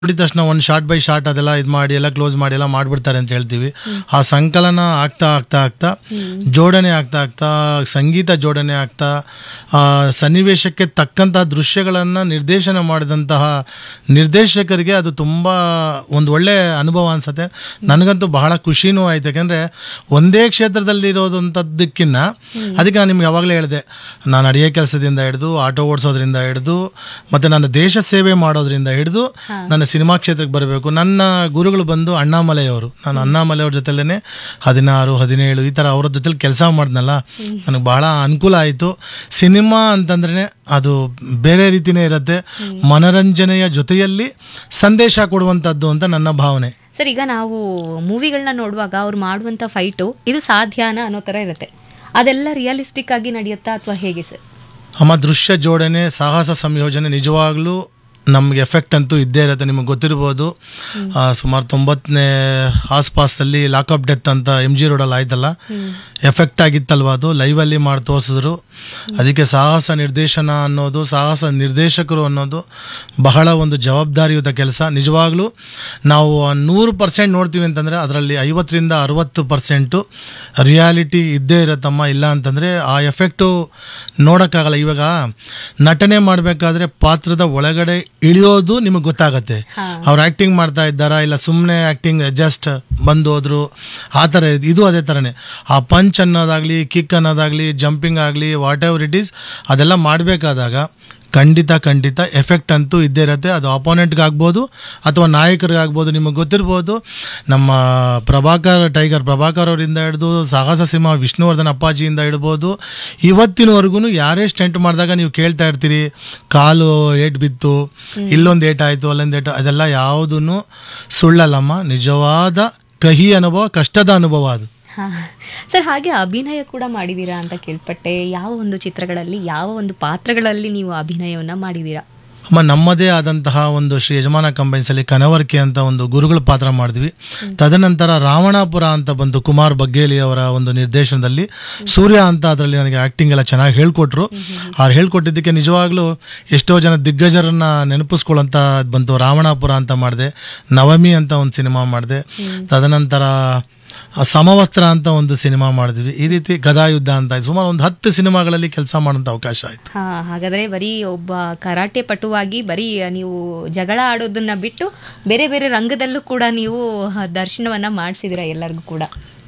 ನೋಡಿದ ತಕ್ಷಣ ಒಂದು ಶಾರ್ಟ್ ಬೈ ಶಾರ್ಟ್ ಅದೆಲ್ಲ ಇದು ಮಾಡಿ ಎಲ್ಲ ಕ್ಲೋಸ್ ಮಾಡಿ ಎಲ್ಲ ಮಾಡಿಬಿಡ್ತಾರೆ ಅಂತ ಹೇಳ್ತೀವಿ ಆ ಸಂಕಲನ ಆಗ್ತಾ ಆಗ್ತಾ ಆಗ್ತಾ ಜೋಡಣೆ ಆಗ್ತಾ ಆಗ್ತಾ ಸಂಗೀತ ಜೋಡಣೆ ಆಗ್ತಾ ಆ ಸನ್ನಿವೇಶಕ್ಕೆ ತಕ್ಕಂಥ ದೃಶ್ಯಗಳನ್ನು ನಿರ್ದೇಶನ ಮಾಡಿದಂತಹ ನಿರ್ದೇಶಕರಿಗೆ ಅದು ತುಂಬ ಒಂದು ಒಳ್ಳೆ ಅನುಭವ ಅನ್ಸುತ್ತೆ ನನಗಂತೂ ಬಹಳ ಖುಷಿನೂ ಆಯ್ತು ಯಾಕೆಂದರೆ ಒಂದೇ ಕ್ಷೇತ್ರದಲ್ಲಿ ಇರೋದಂಥದ್ದಕ್ಕಿನ್ನ ಅದಕ್ಕೆ ನಾನು ನಿಮ್ಗೆ ಯಾವಾಗಲೇ ಹೇಳಿದೆ ನಾನು ಅಡಿಗೆ ಕೆಲಸದಿಂದ ಹಿಡಿದು ಆಟೋ ಓಡಿಸೋದ್ರಿಂದ ಹಿಡಿದು ಮತ್ತು ನನ್ನ ದೇಶ ಸೇವೆ ಮಾಡೋದ್ರಿಂದ ಹಿಡಿದು ನನ್ನ ಸಿನಿಮಾ ಕ್ಷೇತ್ರಕ್ಕೆ ಬರಬೇಕು ನನ್ನ ಗುರುಗಳು ಬಂದು ಅಣ್ಣಾಮಲೆಯವರು ನಾನು ಅಣ್ಣಾಮಲೆಯವ್ರ ಜೊತೆಲೇ ಹದಿನಾರು ಹದಿನೇಳು ಈ ಥರ ಅವ್ರ ಜೊತೆಲಿ ಕೆಲಸ ಮಾಡಿದ್ನಲ್ಲ ನನಗೆ ಬಹಳ ಅನುಕೂಲ ಆಯಿತು ಸಿನಿಮಾ ಅಂತಂದ್ರೆ ಅದು ಬೇರೆ ರೀತಿನೇ ಇರುತ್ತೆ ಮನರಂಜನೆಯ ಜೊತೆಯಲ್ಲಿ ಸಂದೇಶ ಕೊಡುವಂಥದ್ದು ಅಂತ ನನ್ನ ಭಾವನೆ ಸರ್ ಈಗ ನಾವು ಮೂವಿಗಳನ್ನ ನೋಡುವಾಗ ಅವ್ರು ಮಾಡುವಂಥ ಫೈಟು ಇದು ಸಾಧ್ಯನಾ ಅನ್ನೋ ಥರ ಇರುತ್ತೆ ಅದೆಲ್ಲ ರಿಯಲಿಸ್ಟಿಕ್ ಆಗಿ ನಡೆಯುತ್ತಾ ಅಥವಾ ಹೇಗೆ ಸರ್ ಅಮ್ಮ ದೃಶ್ಯ ಜೋಡಣೆ ಸಾಹಸ ಸಂಯೋಜನೆ ನಿಜವಾಗ್ಲೂ ನಮ್ಗೆ ಎಫೆಕ್ಟ್ ಅಂತೂ ಇದ್ದೇ ಇರುತ್ತೆ ನಿಮಗೆ ಗೊತ್ತಿರ್ಬೋದು ಆ, ಸುಮಾರು ತೊಂಬತ್ತನೇ ಆಸ್ಪಾಸಲ್ಲಿ ಲಾಕಪ್ ಡೆತ್ ಅಂತ ಎಮ್ ಜಿ ರೋಡಲ್ಲಿ ಆಯ್ತಲ್ಲ ಎಫೆಕ್ಟ್ ಆಗಿತ್ತಲ್ವ ಅದು ಲೈವಲ್ಲಿ ಮಾಡಿ ತೋರಿಸಿದ್ರು ಅದಕ್ಕೆ ಸಾಹಸ ನಿರ್ದೇಶನ ಅನ್ನೋದು ಸಾಹಸ ನಿರ್ದೇಶಕರು ಅನ್ನೋದು ಬಹಳ ಒಂದು ಜವಾಬ್ದಾರಿಯುತ ಕೆಲಸ ನಿಜವಾಗ್ಲೂ ನಾವು ನೂರು ಪರ್ಸೆಂಟ್ ನೋಡ್ತೀವಿ ಅಂತಂದರೆ ಅದರಲ್ಲಿ ಐವತ್ತರಿಂದ ಅರವತ್ತು ಪರ್ಸೆಂಟು ರಿಯಾಲಿಟಿ ಇದ್ದೇ ಇರುತ್ತಮ್ಮ ಇಲ್ಲ ಅಂತಂದರೆ ಆ ಎಫೆಕ್ಟು ನೋಡೋಕ್ಕಾಗಲ್ಲ ಇವಾಗ ನಟನೆ ಮಾಡಬೇಕಾದ್ರೆ ಪಾತ್ರದ ಒಳಗಡೆ ಇಳಿಯೋದು ನಿಮಗೆ ಗೊತ್ತಾಗತ್ತೆ ಅವ್ರು ಆ್ಯಕ್ಟಿಂಗ್ ಮಾಡ್ತಾ ಇದ್ದಾರಾ ಇಲ್ಲ ಸುಮ್ಮನೆ ಆ್ಯಕ್ಟಿಂಗ್ ಜಸ್ಟ್ ಬಂದು ಹೋದ್ರು ಆ ಥರ ಇದೆ. ಇದು ಅದೇ ಥರನೇ ಆ ಪಂಚ್ ಅನ್ನೋದಾಗಲಿ ಕಿಕ್ ಅನ್ನೋದಾಗಲಿ ಜಂಪಿಂಗ್ ಆಗಲಿ ವಾಟ್ ಎವರ್ ಇಟ್ ಈಸ್ ಅದೆಲ್ಲ ಮಾಡಬೇಕಾದಾಗ ಖಂಡಿತ ಖಂಡಿತ ಎಫೆಕ್ಟ್ ಅಂತೂ ಇದ್ದೇ ಇರುತ್ತೆ ಅದು ಅಪೋನೆಂಟ್ಗಾಗ್ಬೋದು ಅಥವಾ ನಾಯಕರಿಗಾಗ್ಬೋದು ನಿಮಗೆ ಗೊತ್ತಿರ್ಬೋದು ನಮ್ಮ ಪ್ರಭಾಕರ್ ಟೈಗರ್ ಪ್ರಭಾಕರ್ ಅವರಿಂದ ಹಿಡಿದು ಸಾಹಸ ಸಿಂಹ ವಿಷ್ಣುವರ್ಧನ್ ಅಪ್ಪಾಜಿಯಿಂದ ಹಿಡ್ಬೋದು ಇವತ್ತಿನವರೆಗೂ ಯಾರೇ ಸ್ಟೆಂಟ್ ಮಾಡಿದಾಗ ನೀವು ಕೇಳ್ತಾ ಇರ್ತೀರಿ ಕಾಲು ಏಟ್ ಬಿತ್ತು ಇಲ್ಲೊಂದು ಏಟ್ ಆಯಿತು ಅಲ್ಲೊಂದು ಏಟು ಅದೆಲ್ಲ ಯಾವುದೂ ಸುಳ್ಳಲ್ಲಮ್ಮ ನಿಜವಾದ ಕಹಿ ಅನುಭವ ಕಷ್ಟದ ಅನುಭವ ಅದು ಹಾ ಸರ್ ಹಾಗೆ ಅಭಿನಯ ಕೂಡ ಮಾಡಿದ್ದೀರಾ ಅಂತ ಕೇಳ್ಪಟ್ಟೆ ಯಾವ ಒಂದು ಚಿತ್ರಗಳಲ್ಲಿ ಯಾವ ಒಂದು ಪಾತ್ರಗಳಲ್ಲಿ ನೀವು ಅಭಿನಯವನ್ನ ಮಾಡಿದ್ದೀರಾ ಅಮ್ಮ ನಮ್ಮದೇ ಆದಂತಹ ಒಂದು ಶ್ರೀ ಯಜಮಾನ ಕಂಬೈನ್ಸಲ್ಲಿ ಕನವರ್ಕೆ ಅಂತ ಒಂದು ಗುರುಗಳ ಪಾತ್ರ ಮಾಡಿದ್ವಿ ತದನಂತರ ರಾವಣಾಪುರ ಅಂತ ಬಂದು ಕುಮಾರ್ ಬಗ್ಗೇಲಿ ಅವರ ಒಂದು ನಿರ್ದೇಶನದಲ್ಲಿ ಸೂರ್ಯ ಅಂತ ಅದರಲ್ಲಿ ನನಗೆ ಆ್ಯಕ್ಟಿಂಗ್ ಎಲ್ಲ ಚೆನ್ನಾಗಿ ಹೇಳ್ಕೊಟ್ರು ಅವ್ರು ಹೇಳ್ಕೊಟ್ಟಿದ್ದಕ್ಕೆ ನಿಜವಾಗ್ಲೂ ಎಷ್ಟೋ ಜನ ದಿಗ್ಗಜರನ್ನ ನೆನಪಿಸ್ಕೊಳ್ಳೋಂಥ ಬಂತು ರಾವಣಾಪುರ ಅಂತ ಮಾಡಿದೆ ನವಮಿ ಅಂತ ಒಂದು ಸಿನಿಮಾ ಮಾಡಿದೆ ತದನಂತರ ಆ ಸಮವಸ್ತ್ರ ಅಂತ ಒಂದು ಸಿನಿಮಾ ಮಾಡಿದ್ವಿ ಈ ರೀತಿ ಗದಾಯುದ್ಧ ಅಂತ ಆಯ್ತು. ಸುಮಾರು ಒಂದು ಹತ್ತು ಸಿನಿಮಾಗಳಲ್ಲಿ ಕೆಲಸ ಮಾಡೋಂಥ ಅವಕಾಶ ಆಯಿತು ಹಾ ಹಾಗಾದ್ರೆ ಬರೀ ಒಬ್ಬ ಕರಾಟೆ ಪಟುವಾಗಿ ಬರೀ ನೀವು ಜಗಳ ಆಡೋದನ್ನ ಬಿಟ್ಟು ಬೇರೆ ಬೇರೆ ರಂಗದಲ್ಲೂ ಕೂಡ ನೀವು ದರ್ಶನವನ್ನ ಮಾಡಿಸಿದಿರ ಎಲ್ಲರಿಗೂ ಕೂಡ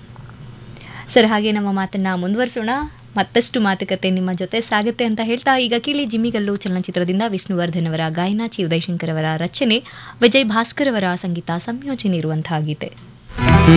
ಸರ್ ಹಾಗೆ ನಮ್ಮ ಮಾತನ್ನ ಮುಂದುವರಿಸೋಣ ಮತ್ತಷ್ಟು ಮಾತುಕತೆ ನಿಮ್ಮ ಜೊತೆ ಸಾಗುತ್ತೆ ಅಂತ ಹೇಳ್ತಾ ಈಗ ಕೇಳಿ ಜಿಮ್ಮಿಗಲ್ಲು ಚಲನಚಿತ್ರದಿಂದ ವಿಷ್ಣುವರ್ಧನ್ ಅವರ ಗಾಯನ ಚಿ ಉದಯಶಂಕರ್ ಅವರ ರಚನೆ ವಿಜಯ್ ಭಾಸ್ಕರ್ ಅವರ ಸಂಗೀತ ಸಂಯೋಜನೆ ಇರುವಂತಹ ಗೀತೆ